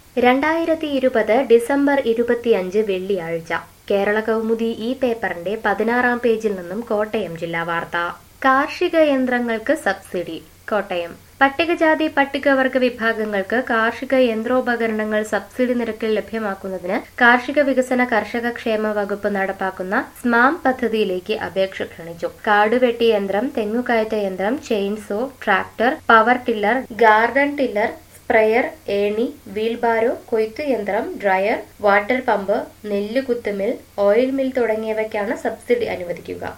രണ്ടായിരത്തി ഇരുപത് ഡിസംബർ ഇരുപത്തിയഞ്ച് വെള്ളിയാഴ്ച കേരള കൗമുദി ഈ പേപ്പറിന്റെ പതിനാറാം പേജിൽ നിന്നും കോട്ടയം ജില്ലാ വാർത്ത കാർഷിക യന്ത്രങ്ങൾക്ക് സബ്സിഡി കോട്ടയം പട്ടികജാതി പട്ടികവർഗ വിഭാഗങ്ങൾക്ക് കാർഷിക യന്ത്രോപകരണങ്ങൾ സബ്സിഡി നിരക്കിൽ ലഭ്യമാക്കുന്നതിന് കാർഷിക വികസന കർഷക ക്ഷേമ വകുപ്പ് നടപ്പാക്കുന്ന സ്മാം പദ്ധതിയിലേക്ക് അപേക്ഷ ക്ഷണിച്ചു കാടുവെട്ടി യന്ത്രം തെങ്ങുകയറ്റ യന്ത്രം chainsaw tractor power tiller garden tiller sprayer ഏണി വീൽബാരോ കൊയ്ത്ത് യന്ത്രം ഡ്രയർ വാട്ടർ പമ്പ് നെല്ല് കുത്തുമിൽ ഓയിൽ മിൽ തുടങ്ങിയവയ്ക്കാണ് സബ്സിഡി അനുവദിക്കുക